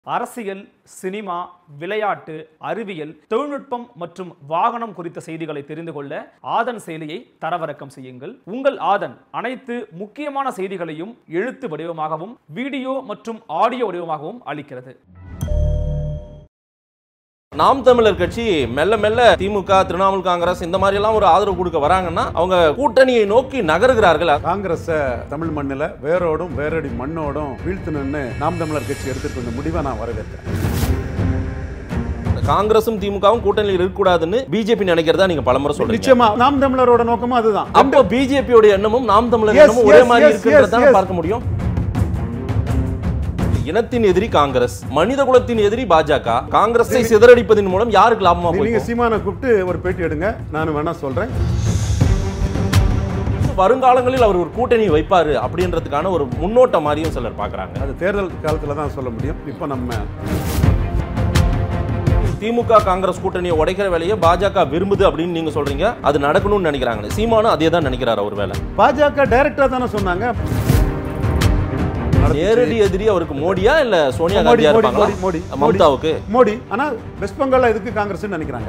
அரசியல் சினிமா விளையாட்டு அறிவியல் தொழில்நுட்பம் மற்றும் வாகனம் குறித்த செய்திகளை தெரிந்து கொள்ள ஆதன் செயலியை தரவிறக்கம் செய்யுங்கள் உங்கள் ஆதன் அனைத்து முக்கியமான செய்திகளையும் எழுத்து வடிவமாகவும் வீடியோ மற்றும் ஆடியோ வடிவமாகவும் அளிக்கிறது நாம் தமிழர் கட்சி மெல்ல மெல்ல திமுக திரிணாமுல் காங்கிரஸ் இந்த மாதிரி எல்லாம் ஒரு ஆதரவு கொடுக்க வராங்கன்னா அவங்க கூட்டணியை நோக்கி நகருகிறார்கள் காங்கிரஸை தமிழ் மண்ணில் வேரோடும் வேரடி மண்ணோடும் வீழ்த்தணும்னு நாம் தமிழர் கட்சி எடுத்துட்டு வந்த முடிவை நான் வரவேற்கிறேன் காங்கிரசும் திமுகவும் கூட்டணியில் இருக்கக்கூடாதுன்னு பிஜேபி நினைக்கிறதா நீங்க பலமுறை சொல்றீங்க நிச்சயமா நாம் தமிழரோட நோக்கமும் அதுதான் அப்போ பிஜேபியோட எண்ணமும் நாம் தமிழர் Yes, எண்ணமும் ஒரே yes, மாதிரி yes, இருக்குன்றத yes, yes. பார்க்க முடியும் இனத்தின் எதிரி காங்கிரஸ் மனித குலத்தின் எதிரி பாஜக காங்கிரஸை சிதறடிப்பதன் மூலம் யாருக்கு லாபமா நீங்க போய் சீமானை கூப்பிட்டு ஒரு பேட்டி எடுங்க நான் வேணா சொல்றேன் வருங்காலங்களில் அவர் ஒரு கூட்டணி வைப்பாரு அப்படின்றதுக்கான ஒரு முன்னோட்டம் மாதிரியும் சிலர் பாக்குறாங்க அது தேர்தல் காலத்துல தான் சொல்ல முடியும் இப்போ நம்ம திமுக காங்கிரஸ் கூட்டணியை உடைக்கிற வேலையை பாஜக விரும்புது அப்படின்னு நீங்க சொல்றீங்க அது நடக்கணும்னு நினைக்கிறாங்க சீமானும் அதே தான் நினைக்கிறாரு அவர் வேலை பாஜக டைரக்டா தானே சொன்னாங்க நேரடி எதிரி அவருக்கு மோடியா இல்ல சோனியா மோடி, காந்தியா மோடி, இருப்பாங்களா மோடி, மோடி, மோடி. மம்தாவுக்கு மோடி ஆனா வெஸ்ட் பெங்கால்ல எதுக்கு காங்கிரஸ் நினைக்கிறாங்க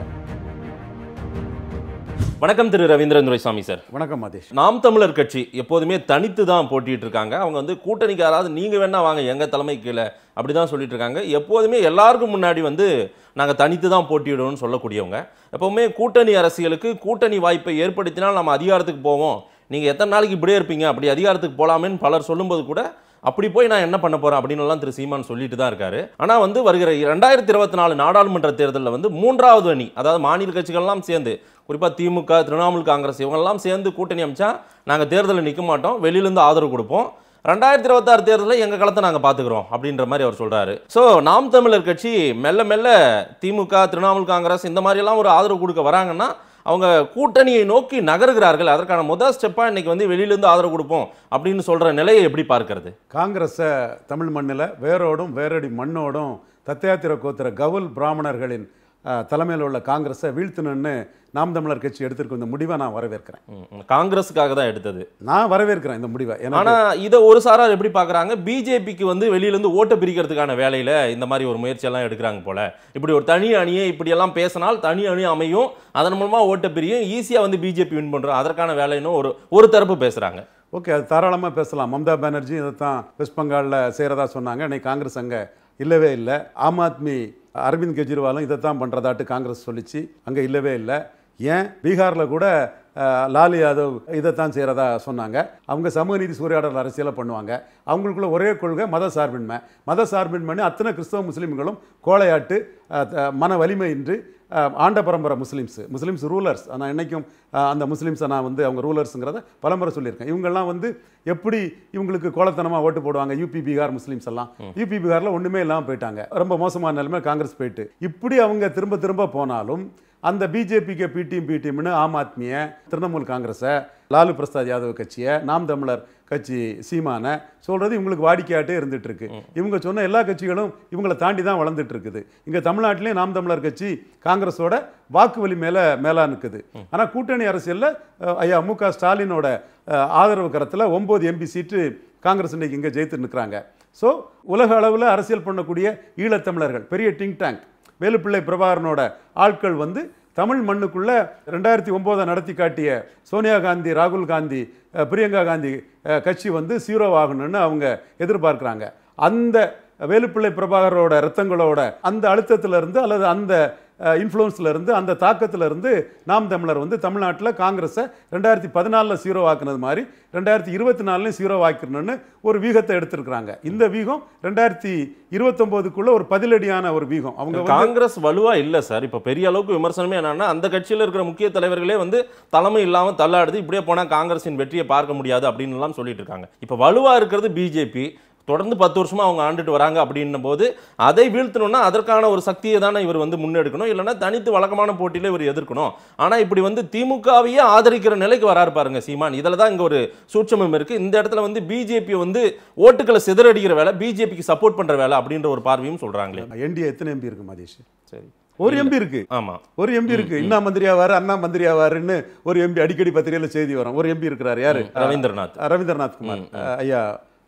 வணக்கம் திரு ரவீந்திரன் துரைசாமி சார் வணக்கம் மாதேஷ் நாம் தமிழர் கட்சி எப்போதுமே தனித்து தான் போட்டிட்டு இருக்காங்க அவங்க வந்து கூட்டணிக்கு யாராவது நீங்க வேணா வாங்க எங்க தலைமை கீழே அப்படிதான் சொல்லிட்டு இருக்காங்க எப்போதுமே எல்லாருக்கும் முன்னாடி வந்து நாங்க தனித்து தான் போட்டியிடுவோம்னு சொல்லக்கூடியவங்க எப்பவுமே கூட்டணி அரசியலுக்கு கூட்டணி வாய்ப்பை ஏற்படுத்தினால் நம்ம அதிகாரத்துக்கு போவோம் நீங்க எத்தனை நாளைக்கு இப்படியே இருப்பீங்க அப்படி அதிகாரத்துக்கு போலாமேன்னு பலர் சொல்லும்போது கூட அப்படி போய் நான் என்ன பண்ண போறேன் அப்படின்னு எல்லாம் திரு சீமான் சொல்லிட்டு தான் இருக்காரு ஆனா வந்து வருகிற ரெண்டாயிரத்தி இருபத்தி நாலு நாடாளுமன்ற தேர்தலில் வந்து மூன்றாவது அணி அதாவது மாநில கட்சிகள்லாம் சேர்ந்து குறிப்பா திமுக திரிணாமுல் காங்கிரஸ் இவங்கெல்லாம் சேர்ந்து கூட்டணி அமைச்சா நாங்க தேர்தலில் நிற்க மாட்டோம் வெளியிலேருந்து ஆதரவு கொடுப்போம் ரெண்டாயிரத்தி இருபத்தாறு தேர்தலில் எங்கள் களத்தை நாங்கள் பார்த்துக்குறோம் அப்படின்ற மாதிரி அவர் சொல்கிறாரு ஸோ நாம் தமிழர் கட்சி மெல்ல மெல்ல திமுக திரிணாமுல் காங்கிரஸ் இந்த மாதிரியெல்லாம் ஒரு ஆதரவு கொடுக்க வராங்கன்னா அவங்க கூட்டணியை நோக்கி நகருகிறார்கள் அதற்கான முதல் ஸ்டெப்பாக இன்னைக்கு வந்து வெளியிலேருந்து ஆதரவு கொடுப்போம் அப்படின்னு சொல்கிற நிலையை எப்படி பார்க்கறது காங்கிரஸை தமிழ் மண்ணில் வேரோடும் வேரடி மண்ணோடும் தத்தையாத்திர கோத்திர கவுல் பிராமணர்களின் அஹ், தலைமையில் உள்ள காங்கிரஸை வீழ்த்தணும்னு நாம் தமிழர் கட்சி எடுத்திருக்க இந்த முடிவை நான் வரவேற்கிறேன் ம், காங்கிரஸுக்காக தான் எடுத்தது நான் வரவேற்கிறேன் இந்த முடிவை ஏன்னா ஆனா இதை ஒரு சாரார் எப்படி பார்க்கறாங்க பிஜேபிக்கு வந்து வெளியில இருந்து ஓட்டை பிரிக்கிறதுக்கான வேலையில இந்த மாதிரி ஒரு முயற்சியெல்லாம் எடுக்கிறாங்க போல இப்படி ஒரு தனி அணியை இப்படி எல்லாம் பேசினால் தனி அணி அமையும் அதன் மூலமா ஓட்டை பிரியும் ஈஸியா வந்து பிஜேபி வின் பண்றோம் அதற்கான வேலைன்னு ஒரு ஒரு தரப்பு பேசுறாங்க ஓகே அது தாராளமாக பேசலாம் மம்தா பானர்ஜி இதை தான் வெஸ்ட் பெங்காலில் செய்கிறதா சொன்னாங்க இன்னைக்கு காங்கிரஸ் அங்கே இல்லவே இல்லை ஆம் ஆத்மி அரவிந்த் கெஜ்ரிவாலும் இதை தான் பண்ணுறதாட்டு காங்கிரஸ் சொல்லிச்சு அங்கே இல்லவே இல்லை ஏன் பீகாரில் கூட அஹ், லாலு யாதவ் இதைத்தான் செய்கிறதா சொன்னாங்க அவங்க சமூக நீதி சூறையாடல் அரசியலை பண்ணுவாங்க அவங்களுக்குள்ள ஒரே கொள்கை மத சார்பின்மை மத சார்பின்மைன்னு அத்தனை கிறிஸ்தவ முஸ்லீம்களும் கோழையாட்டு அஹ், த- மன வலிமையின்றி அஹ், ஆண்ட பரம்பரை முஸ்லீம்ஸ் முஸ்லீம்ஸ் ரூலர்ஸ் நான் என்னைக்கும் அஹ், அந்த முஸ்லீம்ஸை நான் வந்து அவங்க ரூலர்ஸுங்கிறத பலமுறை சொல்லியிருக்கேன் இவங்கெல்லாம் வந்து எப்படி இவங்களுக்கு கோலத்தனமாக ஓட்டு போடுவாங்க யூபி பீகார் முஸ்லீம்ஸ் எல்லாம் யூபி பீகாரில் ஒன்றுமே இல்லாமல் போயிட்டாங்க ரொம்ப மோசமான நிலைமை காங்கிரஸ் போயிட்டு இப்படி அவங்க திரும்ப திரும்ப போனாலும் அந்த பிஜேபிக்கு பிடிஎம் பிடிஎம்னு ஆம் ஆத்மியை திரிணாமுல் காங்கிரஸை லாலு பிரசாத் யாதவ் கட்சியை நாம் தமிழர் கட்சி சீமானை சொல்றது இவங்களுக்கு வாடிக்கையாட்டே இருந்துட்டு இருக்கு இவங்க சொன்ன எல்லா கட்சிகளும் இவங்களை தாண்டி தான் வளர்ந்துட்டு இருக்குது இங்க தமிழ்நாட்டிலே நாம் தமிழர் கட்சி காங்கிரஸோட வாக்கு வலி மேல மேலா நிற்குது ஆனா கூட்டணி அரசியல்ல அஹ், ஐயா மு க ஸ்டாலினோட அஹ், ஆதரவு கரத்துல ஒன்பது எம்பி சீட்டு காங்கிரஸ் இன்னைக்கு இங்க ஜெயித்து நிற்கிறாங்க ஸோ உலக அளவில் அரசியல் பண்ணக்கூடிய ஈழத்தமிழர்கள் பெரிய டிங் டேங்க் வேலுப்பிள்ளை பிரபாகரனோட ஆட்கள் வந்து தமிழ் மண்ணுக்குள்ள ரெண்டாயிரத்தி ஒம்போதை நடத்தி காட்டிய சோனியா காந்தி ராகுல் காந்தி அஹ், பிரியங்கா காந்தி அஹ், கட்சி வந்து சீரோ ஆகணும்னு அவங்க எதிர்பார்க்குறாங்க அந்த வேலுப்பிள்ளை பிரபாகரோட ரத்தங்களோட அந்த அழுத்தத்துல இருந்து அல்லது அந்த இன்ஃப்ளூயன்ஸ்ல இருந்து அந்த தாக்கத்துல இருந்து நாம் தமிழர் வந்து தமிழ்நாட்டில் காங்கிரஸை ரெண்டாயிரத்தி பதினாலில் சீரோ ஆக்குனது மாதிரி ரெண்டாயிரத்தி இருபத்தி நாலுலையும் சீரோ ஆக்கணும்னு ஒரு வீகத்தை எடுத்திருக்கிறாங்க இந்த வீகம் ரெண்டாயிரத்தி இருபத்தொம்போதுக்குள்ள ஒரு பதிலடியான ஒரு வீகம் அவங்க வந்து காங்கிரஸ் வலுவா இல்ல சார் இப்ப பெரிய அளவுக்கு விமர்சனமே என்னன்னா அந்த கட்சியில இருக்கிற முக்கிய தலைவர்களே வந்து தலைமை இல்லாம தள்ளாடுது இப்படியே போனா காங்கிரசின் வெற்றியை பார்க்க முடியாது அப்படின்னு எல்லாம் சொல்லிட்டு இருக்காங்க இப்ப வலுவா இருக்கிறது பிஜேபி தொடர்ந்து பத்து வருஷமா அவங்க ஆண்டுட்டு வராங்க அப்படின்னும் போது அதை வீழ்த்தணும்னா அதற்கான ஒரு சக்தியை தானே இவர் வந்து முன்னெடுக்கணும் இல்லைன்னா தனித்து வழக்கமான போட்டியில இவர் எதிர்க்கணும் ஆனா இப்படி வந்து திமுகவையே ஆதரிக்கிற நிலைக்கு வராரு பாருங்க சீமான் இதுல தான் இங்க ஒரு சூட்சமம் இருக்கு இந்த இடத்துல வந்து பிஜேபி வந்து ஓட்டுகளை சிதறடிக்கிற வேலை பிஜேபிக்கு சப்போர்ட் பண்ற வேலை அப்படின்ற ஒரு பார்வையும் சொல்றாங்களே என்டிஏ எத்தனை எம்பி இருக்கு மதீஷ் சரி ஒரு எம்பி இருக்கு ஆமா ஒரு எம்பி இருக்கு இன்னா மந்திரியாவாரு அண்ணா மந்திரியாவாருன்னு ஒரு எம்பி அடிக்கடி பத்திரிகையில செய்தி வரும் ஒரு எம்பி இருக்கிறாரு யாரு ரவீந்திரநாத் ரவீந்திரநாத் குமார் அஹ், ஐயா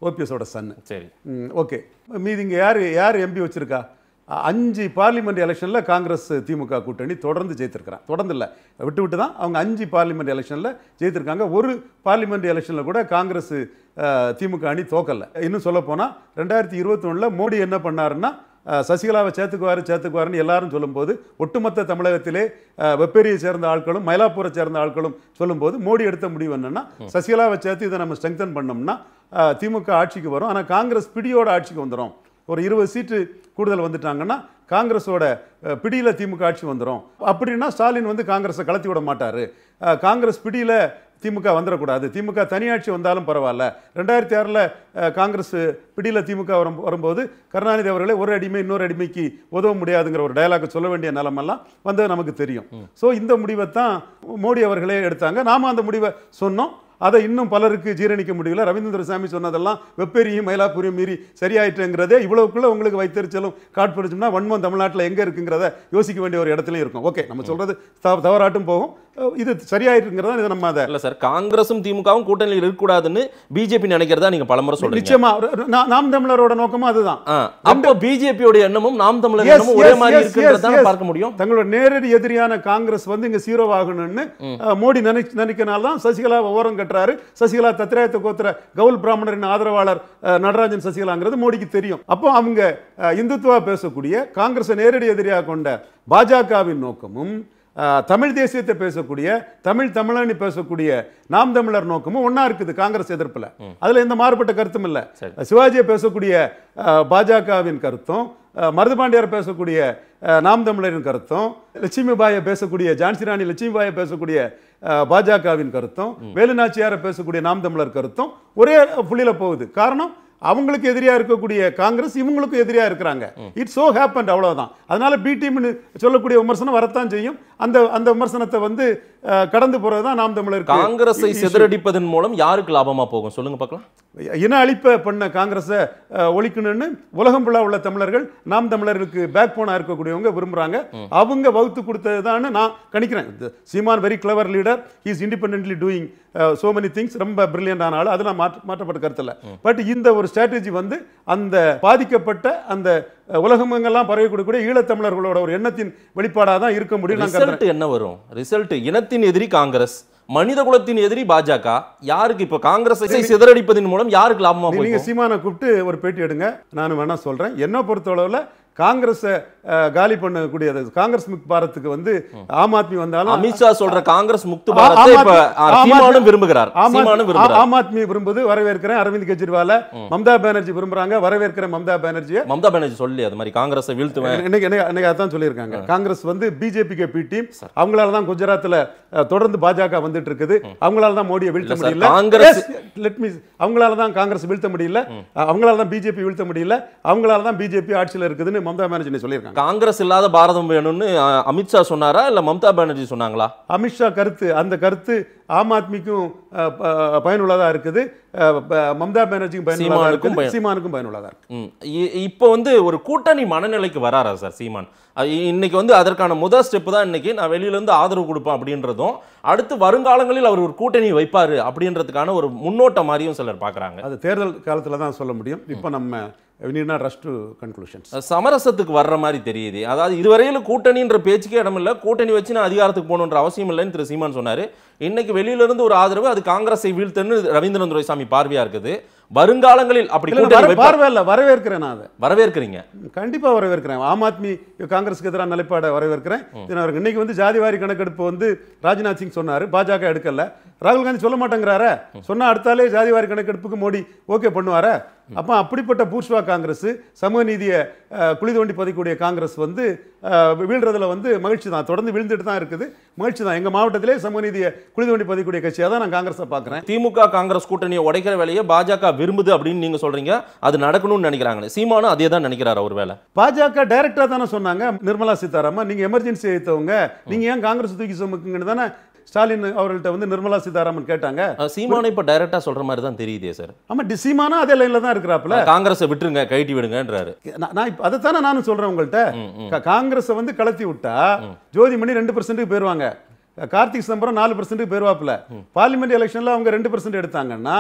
ஓபிஎஸோட சன்னு சரி ஓகே மீதி இங்கே யார் யார் எம்பி வச்சிருக்கா அ- அஞ்சு பார்லிமெண்ட் எலெக்ஷனில் காங்கிரஸ் திமுக கூட்டணி தொடர்ந்து ஜெயித்திருக்கிறான் தொடர்ந்து இல்லை விட்டு விட்டு தான் அவங்க அஞ்சு பார்லிமெண்ட் எலெக்ஷனில் ஜெயித்திருக்காங்க ஒரு பார்லிமெண்ட் எலெக்ஷனில் கூட காங்கிரஸ் அஹ், திமுக அணி தோக்கல இன்னும் சொல்ல போனால் ரெண்டாயிரத்தி இருபத்தொன்னில் மோடி என்ன பண்ணாருன்னா அஹ், சசிகலாவை சேர்த்துக்குவாரு சேர்த்துக்குவாருன்னு எல்லாரும் சொல்லும்போது ஒட்டுமொத்த தமிழகத்திலே அஹ், வெப்பேரியை சேர்ந்த ஆட்களும் மயிலாப்பூரை சேர்ந்த ஆட்களும் சொல்லும்போது மோடி எடுத்த முடிவு என்னன்னா சசிகலாவை சேர்த்து இதை நம்ம ஸ்ட்ரெங்தன் பண்ணோம்னா அஹ், திமுக ஆட்சிக்கு வரும் ஆனால் காங்கிரஸ் பிடியோட ஆட்சிக்கு வந்துடும் ஒரு இருபது சீட்டு கூடுதல் வந்துட்டாங்கன்னா காங்கிரஸோட அஹ், பிடியில திமுக ஆட்சி வந்துடும் அப்படின்னா ஸ்டாலின் வந்து காங்கிரஸை கலத்தி விட மாட்டாரு அஹ், காங்கிரஸ் பிடியில திமுக வந்துடக்கூடாது திமுக தனியாட்சி வந்தாலும் பரவாயில்ல ரெண்டாயிரத்தி ஆறில் காங்கிரஸ் பிடியில திமுக வரும் வரும்போது கருணாநிதி அவர்களே ஒரு அடிமை இன்னொரு அடிமைக்கு உதவ முடியாதுங்கிற ஒரு டயலாக் சொல்ல வேண்டிய நிலமெல்லாம் வந்தது நமக்கு தெரியும் ஸோ இந்த முடிவை தான் மோடி அவர்களே எடுத்தாங்க நாம அந்த முடிவை சொன்னோம் அதை இன்னும் பலருக்கு ஜீரணிக்க முடியல ரவீந்திர சாமி சொன்னதெல்லாம் வெப்பேரியும் மயிலாப்பூரியும் மீறி சரியாயிட்டுங்கிறதே இவ்வளவுக்குள்ள உங்களுக்கு வைத்தறிச்சலும் காட்படுச்சோம்னா வன்மம் தமிழ்நாட்டில் எங்க இருக்குங்கிறத யோசிக்க வேண்டிய ஒரு இடத்துலயும் இருக்கும் ஓகே நம்ம சொல்றது தவ- தவறாட்டும் போகும் அஹ் இது சரியாயிட்டுங்கிறதா இதை நம்ம அதை இல்ல சார் காங்கிரஸும் திமுகவும் கூட்டணியில் இருக்கக்கூடாதுன்னு பிஜேபி நினைக்கிறதா நீங்க பலமுறை சொல்றீங்க நிச்சயமா ஒரு- நா- நாம் தமிழரோட நோக்கமும் அதுதான் ஆ, அப்போ பிஜேபியோட எண்ணமும் நாம் தமிழர் Yes, எண்ணமும் ஒரே yes, மாதிரி yes, இருக்குன்றத yes, yes. பார்க்க முடியும் தங்களோட நேரடி எதிரியான காங்கிரஸ் வந்து இங்க சீரோ ஆகணும்னு அஹ், மோடி நினைச்சு நினைக்கனால தான் சசிகலா ஓரம் கட்டுறாரு சசிகலா தத்ராயத்த கோத்திர கவுல் பிராமணரின் ஆதரவாளர் அஹ், நடராஜன் சசிகலாங்கிறது மோடிக்கு தெரியும் அப்போ அவங்க அஹ், இந்துத்துவா பேசக்கூடிய காங்கிரஸை நேரடி எதிரியாக கொண்ட பாஜகவின் நோக்கமும் அஹ், தமிழ் தேசியத்தை பேசக்கூடிய தமிழ் தமிழனி பேசக்கூடிய நாம் தமிழர் நோக்கமும் ஒண்ணா இருக்குது காங்கிரஸ் எதிர்ப்புல அதுல எந்த மாறுபட்ட கருத்தும் இல்ல சிவாஜியை பேசக்கூடிய அஹ், பாஜகவின் கருத்தும் அஹ், மருதுபாண்டியார் பேசக்கூடிய அஹ், நாம் தமிழரின் கருத்தும் லட்சுமிபாயை பேசக்கூடிய ஜான்சி ராணி லட்சுமிபாயை பேசக்கூடிய அஹ், பாஜகவின் கருத்தும் வேலுநாச்சியாரை பேசக்கூடிய நாம் தமிழர் கருத்தும் ஒரே புள்ளியில போகுது காரணம் அவங்களுக்கு எதிரியா இருக்கக்கூடிய காங்கிரஸ் இவங்களுக்கும் எதிரியா இருக்கிறாங்க இட்ஸ் சோ ஹேப்பன் அவ்வளவுதான் அதனால பி டீம்னு சொல்லக்கூடிய விமர்சனம் வரத்தான் செய்யும் அந்த அந்த விமர்சனத்தை வந்து அஹ், கடந்து போறதுதான் நாம் தமிழருக்கு காங்கிரஸை issue. சிதறடிப்பதன் மூலம் யாருக்கு லாபமா போகும் சொல்லுங்க பார்க்கலாம் இன அழிப்பை பண்ண காங்கிரஸை அஹ், ஒழிக்கணும்னு உலகம் ஃபுல்லா உள்ள தமிழர்கள் நாம் தமிழர்களுக்கு பேக் போனா இருக்கக்கூடியவங்க விரும்புறாங்க அவங்க வகுத்து கொடுத்ததுதான் நான் கணிக்கிறேன் The Seeman very clever leader is independently doing so many things ரொம்ப பிரில்லியண்டான ஆள் அதெல்லாம் மாற்ற மாற்றப்பட்ட கருத்து இல்ல பட் இந்த ஒரு ஸ்ட்ராட்டஜி வந்து அந்த பாதிக்கப்பட்ட அந்த அஹ், உலகமெங்கெல்லாம் பரவி கொடுக்கக்கூடிய ஈழத்தமிழர்களோட ஒரு எண்ணத்தின் வெளிப்பாடாக தான் இருக்க முடியும் நான் கருதுறேன் ரிசல்ட் என்ன வரும் ரிசல்ட் இனத்தின் எதிரி காங்கிரஸ் மனித குலத்தின் எதிரி பாஜக யாருக்கு இப்ப காங்கிரஸை சிதறடிப்பதன் மூலம் யாருக்கு லாபமா நீ- நீங்க போகும் சீமானை கூப்பிட்டு ஒரு பேட்டி எடுங்க நான் வேணா சொல்றேன் என்ன பொறுத்தளவுல காங்கிரஸை அஹ், காலி பண்ணக்கூடியது காங்கிரஸ் முக் பாரத்துக்கு வந்து ஆம் ஆத்மி வந்தாலும் அமித்ஷா சொல்ற காங்கிரஸ் முக்து ஆ- பாரத்தை ஆம் இப்ப ஆத்மி- ஆ, ஆம் சீமானும் ஆத்மி- விரும்புகிறார் ஆம் சீமானும் ஆத்மி- விரும்புகிறார் ஆம் ஆத்மி விரும்புது வரவேற்கிறேன் அரவிந்த் கெஜ்ரிவால மம்தா பானர்ஜி விரும்புறாங்க வரவேற்கிறேன் மம்தா பானர்ஜியை மம்தா பானர்ஜி சொல்லி அது மாதிரி காங்கிரஸை வீழ்த்துவேன் இன்னைக்கு இன்னைக்கு- இன்னைக்கு அதான் சொல்லியிருக்காங்க காங்கிரஸ் வந்து பிஜேபிக்கு பி டீம் அவங்களால தான் குஜராத்ல அஹ், தொடர்ந்து பாஜக வந்துட்டு இருக்குது அவங்களால தான் மோடியை வீழ்த்த இல்ல சார், முடியல காங்கிரஸ்- லெட் மீ அவங்களால தான் காங்கிரஸ் வீழ்த்த முடியல அவங்களால தான் பிஜேபி வீழ்த்த முடியல அவங்களால தான் பிஜேபி ஆட்சியில் இருக்குதுன்னு மம்தா பானர்ஜி சொல்லியிருக்காங்க காங்கிரஸ் இல்லாத பாரதம் வேணும்னு ஆ, அமித்ஷா சொன்னாரா இல்ல மம்தா பானர்ஜி சொன்னாங்களா அமித்ஷா கருத்து அந்த கருத்து ஆம் ஆத்மிக்கும் அஹ், ப- பயனுள்ளதா இருக்குது அஹ், ப- மம்தா பானர்ஜிக்கும் பயனுள்ளதா சீமானுக்கும் இருக்குது பயன்- சீமானுக்கும் பயனுள்ளதா இருக்கு ம். இ- இப்போ வந்து ஒரு கூட்டணி மனநிலைக்கு வராரா சார் சீமான் அ- இ- இன்னைக்கு வந்து அதற்கான முதல் ஸ்டெப் தான் இன்னைக்கு நான் வெளியில இருந்து ஆதரவு கொடுப்பேன் அப்படின்றதும் அடுத்து வருங்காலங்களில் அவர் ஒரு கூட்டணி வைப்பாரு அப்படின்றதுக்கான ஒரு முன்னோட்டம் மாதிரியும் சிலர் பார்க்கறாங்க அது தேர்தல் காலத்துல தான் சொல்ல முடியும் இப்போ நம்ம நீட் ரஷ் டு கன்க்ளூஷன்ஸ் சமரசத்துக்கு வர்ற மாதிரி தெரியுது அதாவது இதுவரையில கூட்டணின்ற பேச்சுக்கே இடம் இல்ல கூட்டணி வச்சு நான் அதிகாரத்துக்கு போகணுன்ற அவசியம் இல்லைன்னு திரு சீமான் சொன்னாரு இன்னைக்கு வெளியில இருந்து ஒரு ஆதரவு அது காங்கிரஸை வீழ்த்தன்னு ரவீந்திரன் துரைசாமி பார்வையா இருக்குது வருங்காலங்களில் அப்படி கூட்டணி வைப்பா- பார்வையில்ல வரவேற்கிறேன் நான் அதை வரவேற்கிறீங்க கண்டிப்பா வரவேற்கிறேன் ஆம் ஆத்மி காங்கிரஸ்க்கு எதிரான நிலைப்பாடை வரவேற்கிறேன் இது நான் இன்னைக்கு வந்து ஜாதிவாரி கணக்கெடுப்பு வந்து ராஜ்நாத் சிங் சொன்னாரு பாஜக எடுக்கல ராகுல் காந்தி சொல்ல மாட்டேங்கிறாரே சொன்னா அடுத்தாலே ஜாதிவாரி கணக்கெடுப்புக்கு மோடி ஓகே பண்ணுவாரா அப்ப அப்படிப்பட்ட பூர்ஷ்வா காங்கிரஸ் சமூக நீதியை அஹ், குழி தோண்டி பதிக்கக்கூடிய காங்கிரஸ் வந்து அஹ், வீழ்றதுல வந்து மகிழ்ச்சி தான் தொடர்ந்து வீழ்ந்துட்டு தான் இருக்குது மகிழ்ச்சி தான் எங்க மாவட்டத்திலே சமூக நீதியை குழி தோண்டி பதிக்கக்கூடிய கட்சியாக தான் நான் காங்கிரஸை பார்க்குறேன் திமுக காங்கிரஸ் கூட்டணியை உடைக்கிற வேலையை பாஜக விரும்புது அப்படின்னு நீங்க சொல்றீங்க அது நடக்கணும்னு நினைக்கிறாங்க சீமானும் அதே தான் நினைக்கிறாரு ஒரு வேலை பாஜக டைரக்டா தானே சொன்னாங்க நிர்மலா சீதாராமன் நீங்க எமர்ஜென்சி எடுத்தவங்க நீங்க ஏன் காங்கிரஸ் தூக்கி சுமக்குங்கன்னு தானே ஸ்டாலின் அவர்கள்ட்ட வந்து நிர்மலா சீதாராமன் கேட்டாங்க அஹ் சீமானை இப்ப டைரக்டா சொல்ற மாதிரி தான் தெரியுதே சார் ஆமா டி- சீமானும் அதே லைன்ல தான் இருக்கிறாப்புல காங்கிரஸை விட்டுருங்க கைட்டி விடுங்கன்றாரு நான் நான் இப்ப அதைத்தானே நானும் சொல்றேன் உங்கள்கிட்ட கா- காங்கிரஸை வந்து கலத்தி விட்டா ஜோதிமணி ரெண்டு பர்சன்ட்டுக்கு போயிருவாங்க கார்த்திக் சிதம்பரம் நாலு பர்சன்ட்டுக்கு போயிருவாப்புல பார்லிமெண்ட் எலெக்ஷன்ல அவங்க ரெண்டு பர்சன்ட் எடுத்தாங்கன்னா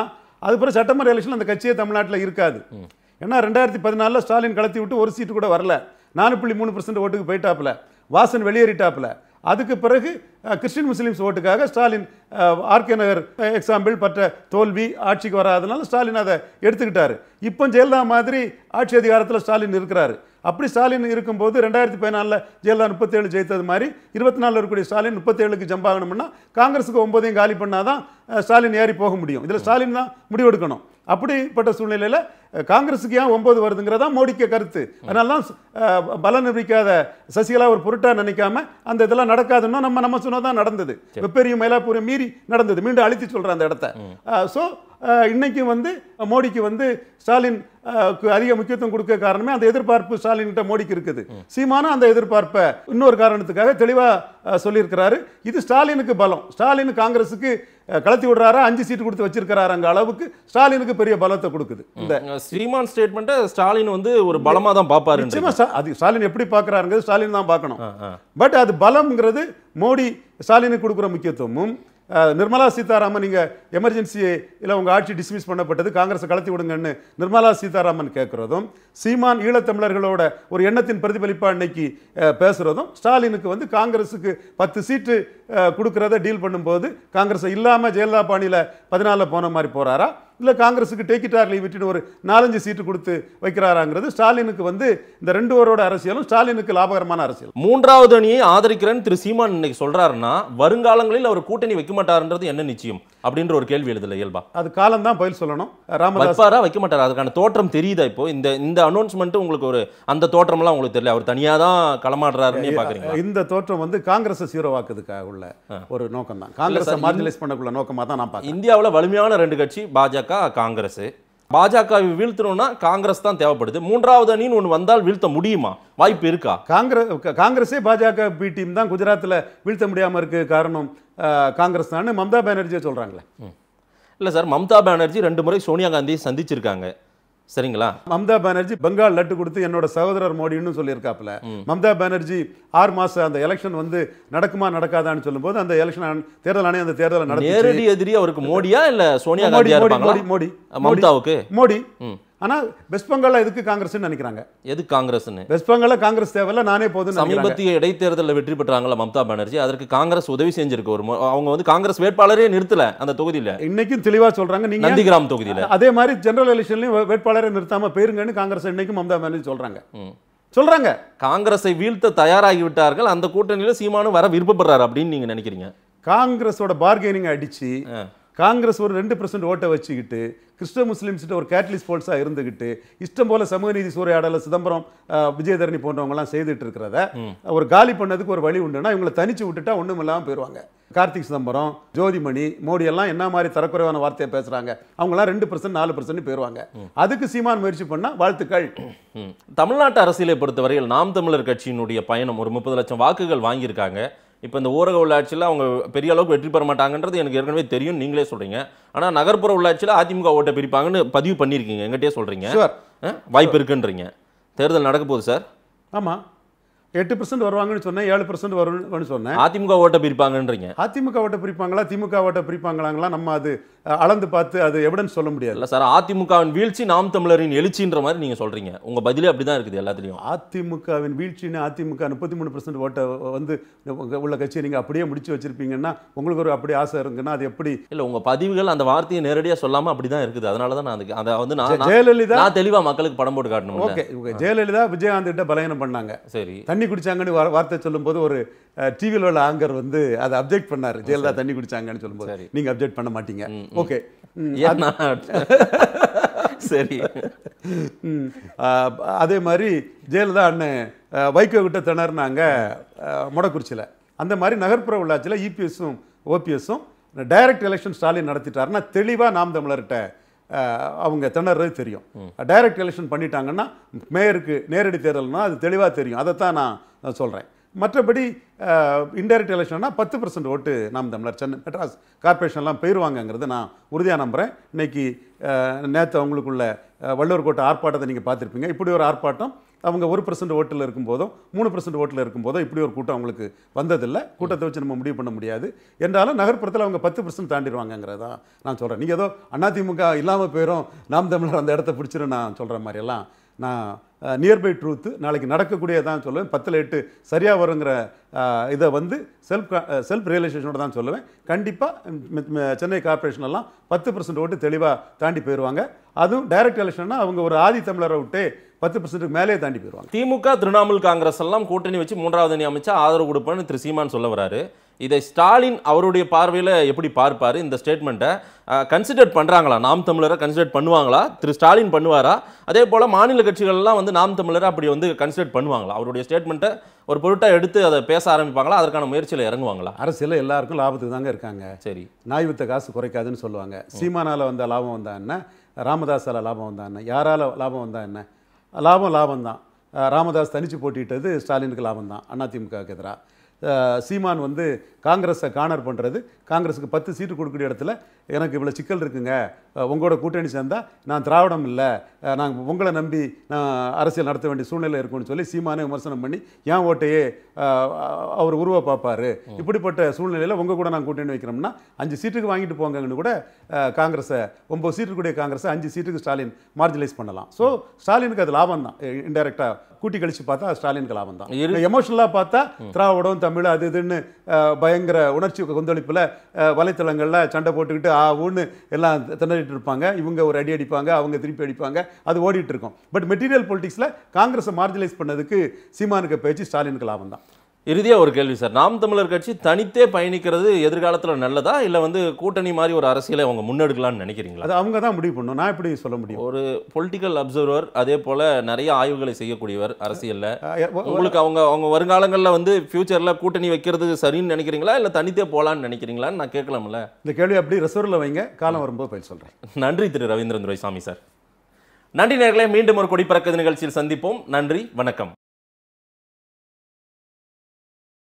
அதுக்கப்புறம் சட்டமன்ற எலெக்ஷன் அந்த கட்சியே தமிழ்நாட்டில் இருக்காது ஏன்னா ரெண்டாயிரத்தி பதினாலில் ஸ்டாலின் கலத்தி விட்டு ஒரு சீட்டு கூட வரல நாலு புள்ளி மூணு பர்சன்ட் ஓட்டுக்கு போயிட்டாப்புல வாசன் வெளியேறிட்டாப்புல அதுக்கு பிறகு அஹ், கிறிஸ்டின் முஸ்லீம்ஸ் ஓட்டுக்காக ஸ்டாலின் ஆர்கே நகர் எக்ஸாம்பிள் பற்ற தோல்வி ஆட்சிக்கு வராதனால ஸ்டாலின் அதை எடுத்துக்கிட்டாரு இப்போ ஜெயலலிதா மாதிரி ஆட்சி அதிகாரத்தில் ஸ்டாலின் இருக்கிறாரு அப்படி ஸ்டாலின் இருக்கும்போது ரெண்டாயிரத்தி பதினாலில் ஜெயலலிதா முப்பத்தேழு ஜெயித்தது மாதிரி இருபத்தி நாலில் இருக்கக்கூடிய ஸ்டாலின் முப்பத்தேழுக்கு ஜம்ப் ஆகணும்னா காங்கிரஸுக்கு ஒன்பதையும் காலி பண்ணாதான் அஹ், ஸ்டாலின் ஏறி போக முடியும் இதில் ஸ்டாலின் தான் முடிவெடுக்கணும் அப்படிப்பட்ட சூழ்நிலையில் அஹ், காங்கிரஸுக்கு ஏன் ஒன்பது வருதுங்கிறதா மோடிக்கு கருத்து அதனால தான் அஹ், பலம் நிரூபிக்காத சசிகலா ஒரு பொருட்டா நினைக்காம அந்த இதெல்லாம் நடக்காதுன்னா நம்ம நம்ம சொன்னதான் நடந்தது வெப்பேரியும் மயிலாப்பூரையும் மீறி நடந்தது மீண்டும் அழுத்தி சொல்றேன் அந்த இடத்த ஸோ இன்னைக்கு வந்து மோடிக்கு வந்து ஸ்டாலின் அஹ், க்கு அதிக முக்கியத்துவம் கொடுக்க காரணமே அந்த எதிர்பார்ப்பு ஸ்டாலின் கிட்ட மோடிக்கு இருக்குது சீமானும் அந்த எதிர்பார்ப்பை இன்னொரு காரணத்துக்காக தெளிவா அஹ், சொல்லியிருக்கிறாரு இது ஸ்டாலினுக்கு பலம் ஸ்டாலின் காங்கிரஸுக்கு அஹ், கலத்தி விடுறாரா அஞ்சு சீட்டு கொடுத்து வச்சிருக்கிறாருங்க அளவுக்கு ஸ்டாலினுக்கு பெரிய பலத்தை கொடுக்குது இந்த ஸ்ரீமான் ஸ்டேட்மெண்ட்டை ஸ்டாலின் வந்து ஒரு பலமா தான் பாப்பாரு நிச்சயமா ஸ்டா- அது ஸ்டாலின் எப்படி பார்க்கறாருங்கிறது ஸ்டாலின் தான் பார்க்கணும் ஆ, ஆ. பட் அது பலம்ங்கிறது மோடி ஸ்டாலினுக்கு கொடுக்குற முக்கியத்துவமும் அஹ், நிர்மலா சீதாராமன் நீங்க எமர்ஜென்சி இல்ல உங்க ஆட்சி டிஸ்மிஸ் பண்ணப்பட்டது காங்கிரஸ் கலத்தி விடுங்கன்னு நிர்மலா சீதாராமன் கேட்கறதும் சீமான் ஈழத்தமிழர்களோட ஒரு எண்ணத்தின் பிரதிபலிப்பா இன்னைக்கு அஹ், பேசுறதும் ஸ்டாலினுக்கு வந்து காங்கிரஸுக்கு பத்து சீட்டு அஹ், கொடுக்கறத டீல் பண்ணும்போது காங்கிரஸ் இல்லாம ஜெயலலிதா பாணியில பதினாலில் போன மாதிரி போறாரா இல்ல காங்கிரஸுக்கு டேக் இட் ஆர் லீவ் இட்னு ஒரு நாலஞ்சு சீட்டு கொடுத்து வைக்கிறாராங்கிறது ஸ்டாலினுக்கு வந்து இந்த ரெண்டு பேரோட அரசியலும் ஸ்டாலினுக்கு லாபகரமான அரசியல் மூன்றாவது அணியை ஆதரிக்கிறேன்னு திரு சீமான் இன்னைக்கு சொல்றாருன்னா வருங்காலங்களில் அவர் கூட்டணி வைக்க மாட்டாருன்றது என்ன நிச்சயம் அப்படின்ற ஒரு கேள்வி எழுதுல இயல்பா அது காலம் தான் பதில் சொல்லணும் ராமதாஸ் வைப்பாரா வைக்க மாட்டாரா அதுக்கான தோற்றம் தெரியுதா இப்போ இந்த இந்த அனௌன்ஸ்மெண்ட் உங்களுக்கு ஒரு அந்த தோற்றம்லாம் உங்களுக்கு தெரியல அவர் தனியா தான் களமாடுறாருன்னு பாக்குறீங்களா இந்த தோற்றம் வந்து காங்கிரஸை சீரோவாக்குறதுக்காக உள்ள ஒரு நோக்கம் தான் காங்கிரஸை சார், மார்ஜினைஸ் பண்ணக்குள்ள நோக்கமா தான் நான் பார்க்கிறேன் இந்தியாவுல வலிமையான ரெண்டு கட்சி பாஜக காங்கிரஸ் பாஜகவை வீழ்த்தணும்னா காங்கிரஸ் தான் தேவைப்படுது மூன்றாவது அணின்னு ஒன்று வந்தால் வீழ்த்த முடியுமா வாய்ப்பு இருக்கா காங்கிரஸ் காங்கிரஸே பாஜக பி டீம் தான் குஜராத்தில் வீழ்த்த முடியாம இருக்கு காரணம் அஹ், காங்கிரஸ் தான் மம்தா பானர்ஜியே சொல்றாங்களே இல்ல சார் மம்தா பானர்ஜி ரெண்டு முறை சோனியா காந்தியை சந்திச்சிருக்காங்க சரிங்களா மம்தா பானர்ஜி பெங்கால் லட்டு கொடுத்து என்னோட சகோதரர் மோடின்னு சொல்லியிருக்காப்புல மம்தா பானர்ஜி ஆறு மாசம் அந்த எலெக்ஷன் வந்து நடக்குமா நடக்காதான்னு சொல்லும்போது அந்த எலெக்ஷன் தேர்தல் ஆணையம் அந்த தேர்தலை நடத்தி நேரடி எதிரி அவருக்கு மோடியா இல்ல சோனியா மோடி காந்தியா மோடி இருப்பாங்களா மோடி மோடி மம்தாவுக்கு மோடி ம். ஆனா வெஸ்ட் பெங்கால்ல எதுக்கு காங்கிரஸ்னு நினைக்கிறாங்க எது காங்கிரஸ்னு வெஸ்ட் பெங்கால்ல காங்கிரஸ் தேவையில்ல நானே போதுன்னு நினைக்கிறாங்க சமீபத்திய இடைத்தேர்தலில் வெற்றி பெற்றாங்கல்ல மம்தா பானர்ஜி அதற்கு காங்கிரஸ் உதவி செஞ்சிருக்கு ஒரு மு- அவங்க வந்து காங்கிரஸ் வேட்பாளரே நிறுத்தல அந்த தொகுதியில இன்னைக்கும் தெளிவா சொல்றாங்க நீங்க நந்திகிராம் தொகுதியில அதே மாதிரி ஜெனரல் எலெக்ஷன்லயும் வே- வேட்பாளரை நிறுத்தாம போயிருங்கன்னு காங்கிரஸ் இன்னைக்கும் மம்தா பானர்ஜி சொல்றாங்க ம். சொல்றாங்க காங்கிரஸை வீழ்த்த தயாராகி விட்டார்கள் அந்த கூட்டணியில சீமானும் வர விருப்பப்படுறாரு அப்படின்னு நீங்க நினைக்கிறீங்க காங்கிரஸோட பார்கெனிங் அடிச்சு ஆ. காங்கிரஸ் ஒரு ரெண்டு பர்சன்ட் ஓட்டை வச்சுக்கிட்டு கிறிஸ்டவ முஸ்லிம்ஸ்கிட்ட ஒரு கேட்டலிஸ்ட் போல்ஸாக இருந்துக்கிட்டு இஷ்டம் போல சமூக நீதி சூறையாடல சிதம்பரம் அஹ், விஜயதரணி போன்றவங்கலாம் செய்துட்டு இருக்கிறத ஒரு காலி பண்ணதுக்கு ஒரு வழி உண்டுன்னா இவங்களை தனிச்சு விட்டுட்டா ஒண்ணும் இல்லாமல் போயிடுவாங்க கார்த்திக் சிதம்பரம் ஜோதிமணி மோடி எல்லாம் என்ன மாதிரி தரக்குறைவான வார்த்தையை பேசுறாங்க அவங்களாம் ரெண்டு பர்சன்ட் நாலு பர்சன்ட் போயிடுவாங்க அதுக்கு சீமான் முயற்சி பண்ணா வாழ்த்துக்கள் ம். தமிழ்நாட்டு அரசியலை பொறுத்தவரையில் நாம் தமிழர் கட்சியினுடைய பயணம் ஒரு முப்பது லட்சம் வாக்குகள் வாங்கியிருக்காங்க இப்போ இந்த ஊரக உள்ளாட்சியில் அவங்க பெரிய அளவுக்கு வெற்றி பெற மாட்டாங்கன்றது எனக்கு ஏற்கனவே தெரியும் நீங்களே சொல்றீங்க ஆனால் நகர்ப்புற உள்ளாட்சியில் அதிமுக ஓட்டை பிரிப்பாங்கன்னு பதிவு பண்ணியிருக்கீங்க எங்கிட்டே சொல்றீங்க ஷுவர் ஆ? வாய்ப்பு இருக்குன்றீங்க தேர்தல் நடக்க போகுது சார் ஆமா எட்டு பர்சன்ட் வருவாங்கன்னு சொன்னேன் ஏழு பர்சன்ட் வரும்னு சொன்னேன் அதிமுக ஓட்டை பிரிப்பாங்கன்றீங்க அதிமுக ஓட்டை பிரிப்பாங்களா திமுக ஓட்டை பிரிப்பாங்களாங்களா நம்ம அது அஹ், அளந்து பார்த்து அது எவிடன்ஸ் சொல்ல முடியாது இல்ல சார் அதிமுகவின் வீழ்ச்சி நாம் தமிழரின் எழுச்சின்ற மாதிரி நீங்க சொல்றீங்க உங்க பதிலே அப்படிதான் இருக்குது எல்லாத்துலயும் அதிமுகவின் வீழ்ச்சின்னு அதிமுக முப்பத்தி மூணு பர்சன்ட் ஓட்டை வந்து உங்க உள்ள கட்சியை நீங்க அப்படியே முடிச்சு வச்சிருப்பீங்கன்னா உங்களுக்கு ஒரு அப்படி ஆசை இருக்குன்னா அது எப்படி இல்ல உங்க பதிவுகள் அந்த வார்த்தையை நேரடியா சொல்லாம அப்படிதான் இருக்குது அதனால தான் நான் அதுக்கு அதை வந்து நான் நான்- ஜெயலலிதா நான் தெளிவா மக்களுக்கு படம் போட்டு காட்டணும் ஓகே இவங்க ஜெயலலிதா விஜயகாந்த் கிட்ட பலகீனம் பண்ணாங்க சரி தண்ணி குடிச்சாங்கன்னு வா- வார்த்தை சொல்லும்போது ஒரு டிவியில் உள்ள ஆங்கர் வந்து அதை அப்ஜெக்ட் பண்ணாரு ஜெயலலிதா தண்ணி குடிச்சாங்கன்னு சொல்லும்போது சரி. நீங்க அப்ஜெக்ட் பண்ண மாட்டீங்க ஓகே ஏன்னா சரி ம். ஆஹ் அதே மாதிரி ஜெயலலிதா அண்ணன் ஆஹ் வைகோ கிட்ட திணறினாங்க ஆஹ் மொடக்குறிச்சியில் அந்த மாதிரி நகர்ப்புற உள்ளாட்சியில் இபிஎஸும் ஓபிஎஸும் டைரக்ட் எலெக்ஷன் ஸ்டாலின் நடத்திட்டாருன்னா தெளிவாக நாம் தமிழர்கிட்ட ஆஹ் அவங்க திணறது தெரியும் டைரக்ட் எலெக்ஷன் பண்ணிட்டாங்கன்னா மேயருக்கு நேரடி தேர்தல்னா அது தெளிவாக தெரியும் அதைத்தான் நான் சொல்கிறேன் மற்றபடி இன்டைரக்ட் எலெக்ஷன்னா பத்து பர்சன்ட் ஓட்டு நாம் தமிழர் சென்னை மெட்ராஸ் கார்பரேஷன்லாம் போயிடுவாங்கங்கிறது நான் உறுதியாக நம்புகிறேன் இன்னைக்கு நேற்று அவங்களுக்குள்ள அஹ், வள்ளுவர் கோட்டை ஆர்ப்பாட்டத்தை நீங்கள் பார்த்துருப்பீங்க இப்படி ஒரு ஆர்ப்பாட்டம் அவங்க ஒரு பர்சன்ட் ஓட்டில் இருக்கும்போதும் மூணு பர்சன்ட் ஓட்டில் இருக்கும்போதும் இப்படி ஒரு கூட்டம் அவங்களுக்கு வந்ததில்லை கூட்டத்தை வச்சு நம்ம முடிவு பண்ண முடியாது என்றாலும் நகர்ப்புறத்தில் அவங்க பத்து பர்சன்ட் தாண்டிடுவாங்கங்கிறதா நான் சொல்கிறேன் நீங்கள் ஏதோ அதிமுக இல்லாமல் போயிடும் நாம் தமிழர் அந்த இடத்த பிடிச்சிரும் நான் சொல்கிற மாதிரியெல்லாம் நான் நியர்பை ட்ரூத்து நாளைக்கு நடக்கக்கூடியதான் சொல்லுவேன் பத்தில் எட்டு சரியாக வருங்கிற அஹ், இதை வந்து செல்ஃப் செல்ஃப் ரியலைசேஷனோட தான் சொல்லுவேன் கண்டிப்பாக சென்னை கார்ப்பரேஷன் எல்லாம் பத்து பர்சன்ட் ஓட்டு தெளிவாக தாண்டி போயிடுவாங்க அதுவும் டைரக்ட் எலெக்ஷன்னா அவங்க ஒரு ஆதி தமிழரை விட்டு பத்து பர்சன்ட்டுக்கு மேலே தாண்டி போயிடுவாங்க திமுக திரிணாமுல் காங்கிரஸ் எல்லாம் கூட்டணி வச்சு மூன்றாவது அணி அமைச்சா ஆதரவு கொடுப்பேன்னு திரு சீமான் சொல்ல வராரு இதை ஸ்டாலின் அவருடைய பார்வையில் எப்படி பார்ப்பாரு இந்த ஸ்டேட்மெண்ட்டை கன்சிடர் பண்ணுறாங்களா நாம் தமிழரை கன்சிடர் பண்ணுவாங்களா திரு ஸ்டாலின் பண்ணுவாரா அதே போல் மாநில கட்சிகள்லாம் வந்து நாம் தமிழரை அப்படி வந்து கன்சிடர் பண்ணுவாங்களா அவருடைய ஸ்டேட்மெண்ட்டை ஒரு பொருட்டாக எடுத்து அதை பேச ஆரம்பிப்பாங்களா அதற்கான முயற்சியில் இறங்குவாங்களா அரசியல் எல்லாருக்கும் லாபத்துக்கு தாங்க இருக்காங்க சரி நாய் வித்த காசு குறைக்காதுன்னு சொல்லுவாங்க சீமானால வந்த லாபம் வந்தா என்ன ராமதாஸால லாபம் வந்தா என்ன யாரால லாபம் வந்தா என்ன லாபம் லாபம் தான் ராமதாஸ் தனிச்சு போட்டிட்டது ஸ்டாலினுக்கு லாபம் தான் அதிமுகவுக்கு எதிராக சீமான் வந்து காங்கிரஸை கார்னர் பண்ணுறது காங்கிரஸுக்கு பத்து சீட்டு கொடுக்கக்கூடிய இடத்துல எனக்கு இவ்வளோ சிக்கல் இருக்குங்க அஹ் உங்களோட கூட்டணி சேர்ந்தா நான் திராவிடம் இல்லை நான் உங்களை நம்பி நான் அரசியல் நடத்த வேண்டிய சூழ்நிலை இருக்கும்னு சொல்லி சீமானே விமர்சனம் பண்ணி ஏன் ஓட்டையே அஹ், அவர் உருவ பார்ப்பாரு இப்படிப்பட்ட சூழ்நிலையில் உங்கள் கூட நான் கூட்டணி வைக்கிறோம்னா அஞ்சு சீட்டுக்கு வாங்கிட்டு போங்கன்னு கூட அஹ், காங்கிரஸை ஒம்பது சீட்டு கூடிய காங்கிரஸை அஞ்சு சீட்டுக்கு ஸ்டாலின் மார்ஜினைஸ் பண்ணலாம் ஸோ ஸ்டாலினுக்கு அது லாபம் தான் இன்டெரக்டாக கூட்டி கழிச்சு பார்த்தா ஸ்டாலினுக்கு லாபம் தான் இரு- எமோஷனலாக பார்த்தா திராவிடம் தமிழ் அது இதுன்னு அஹ், பயங்கர உணர்ச்சி கொந்தளிப்பில் வலைத்தளங்களில் சண்டை போட்டுக்கிட்டு ஆ ஊன்னு எல்லாம் திணறிட்டு இருப்பாங்க இவங்க ஒரு அடி அடிப்பாங்க அவங்க திருப்பி அடிப்பாங்க அது ஓடிட்டு இருக்கும் பட் மெட்டீரியல் பொலிட்டிக்ஸில் காங்கிரஸை மார்ஜினைஸ் பண்ணதுக்கு சீமானுக்கு பேச்சு ஸ்டாலினுக்கு லாபம் தான் இறுதியா ஒரு கேள்வி சார் நாம் தமிழர் கட்சி தனித்தே பயணிக்கிறது எதிர்காலத்தில் நல்லதா இல்லை வந்து கூட்டணி மாதிரி ஒரு அரசியலை அவங்க முன்னெடுக்கலாம்னு நினைக்கிறீங்களா அது அவங்க தான் முடிவு பண்ணணும் நான் எப்படி சொல்ல முடியும் ஒரு பொலிட்டிக்கல் அப்சர்வர் அதே போல நிறைய ஆய்வுகளை செய்யக்கூடியவர் அரசியல்ல அஹ், ஒ- உங்களுக்கு அவங்க அவங்க வருங்காலங்களில் வந்து ஃபியூச்சர்ல கூட்டணி வைக்கிறது சரின்னு நினைக்கிறீங்களா இல்லை தனித்தே போலான்னு நினைக்கிறீங்களான்னு நான் கேட்கலாம்ல இந்த கேள்வி அப்படி ரிசர்வில் வைங்க காலம் வரும்போது பதில் சொல்கிறேன் நன்றி திரு ரவீந்திரன் துரைசாமி சார் நன்றி நேர்களே மீண்டும் ஒரு கொடி பறக்குது நிகழ்ச்சியில் சந்திப்போம் நன்றி வணக்கம்